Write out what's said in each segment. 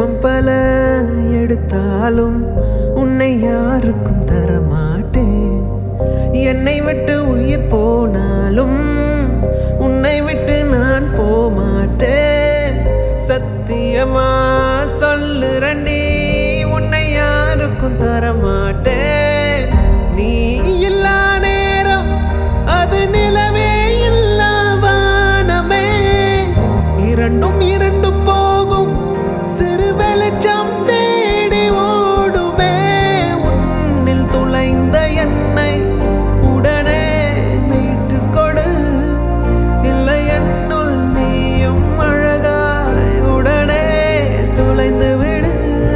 ஜென்மம் பல எடுத்தாலும் உன்னை யாருக்கும் தரமாட்டேன் என்னை விட்டு உயிர் போனாலும் உன்னை விட்டு நான் போமாட்டேன் சத்தியமா சொல்லுறண்டி உன்னை யாருக்கும் தரமாட்டேன் நீ இல்லா நேரம் அது நிலவே இல்லா வானமே இரண்டும் இரண்டு போகும் சிறு வெளிச்சம் தேடி ஓடுமே உன்னில் துளைந்த என்னை உடனே மீட்டுக் கொடு இல்லை என்னுள் நீயும் அழகாய் உடனே துளைந்து விடு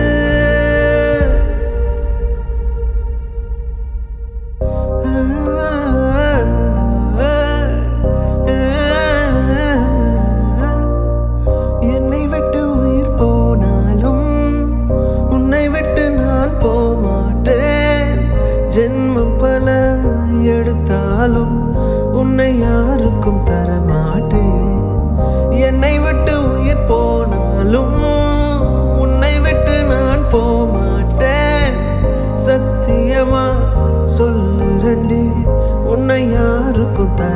என்னை விட்டு உயிர் போனாலும் உன்னை விட்டு நான் போமாட்டேன் ஜென்மம் பல எடுத்தாலும் உன்னை யாருக்கும் தரமாட்டேன் என்னை விட்டு உயிர் போனாலும் உன்னை விட்டு நான் போமாட்டேன் சத்தியமா சொல்லுறண்டி உன்னை யாருக்கும் தர